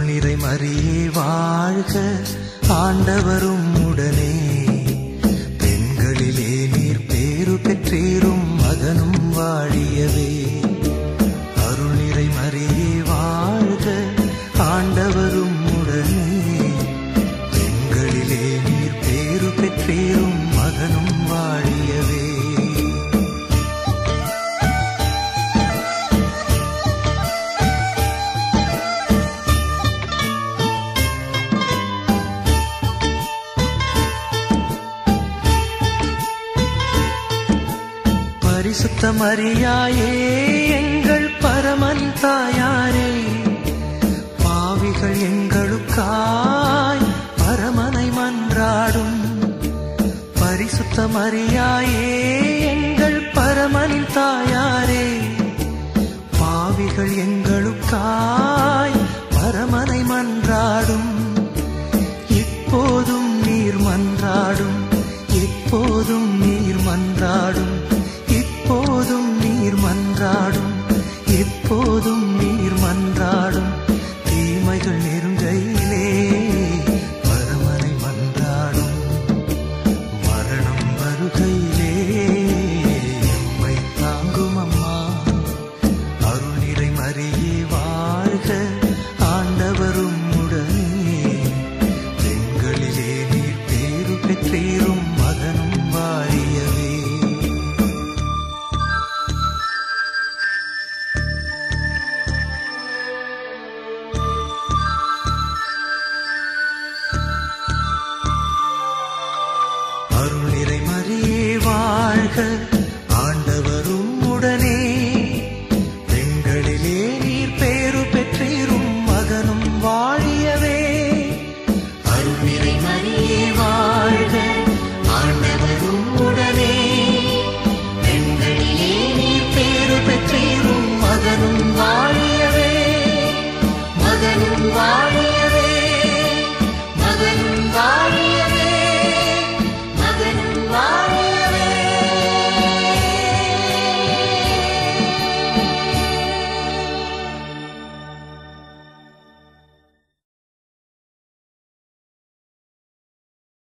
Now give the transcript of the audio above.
அருள்நிறை மரியே வாழ்க ஆண்டவரும் உடனே பெண்களிலே நீர் பேரு பெற்றீரும் மகனும் வாழியவே அருள்நிறை மரியே வாழ்க ஆண்டவரும் உடனே பெண்களிலே நீர் பேரு பெற்றீரும் மகனும் வாழியவே பரிசுத்த மரியாயே எங்கள் பரமன் தாயாரே பாவிகள் எங்களுக்காய் பரமனை மன்றாடும் பரிசுத்த மரியாயே எங்கள் பரமன் தாயாரே பாவிகள் எங்களுக்காய் பரமனை மன்றாடும் இப்போதும் நீர் மன்றாடும் எப்போதும் நீர் மன்றாடும் இப்போதும் நீர் மன்றாடும் எப்போதும் நீர் மன்றாடும் தீமைகள் நெருங்கையிலே பரமனை மன்றாடும் மரணம் வருகையிலே எம்மை தாங்கும் அம்மா அருள்நிறை மரியே வாழ்க ஆண்டவரும் உடனே பெண்களிலே நீர் பேரு பெற்றீரும் மகனும் வாழியவே அருள்நிறை மரியே வாழ்க ஆண்டவரும் உடனே பெண்களிலே நீர் பேரு பெற்றீரும் மகனும் வாழியவே அருள்நிறை மரியே வாழ்க ஆண்டவரும் உடனே பெண்களிலே நீர் பேரு பெற்றீரும் மகனும் வாழியவே மகனும் வாழ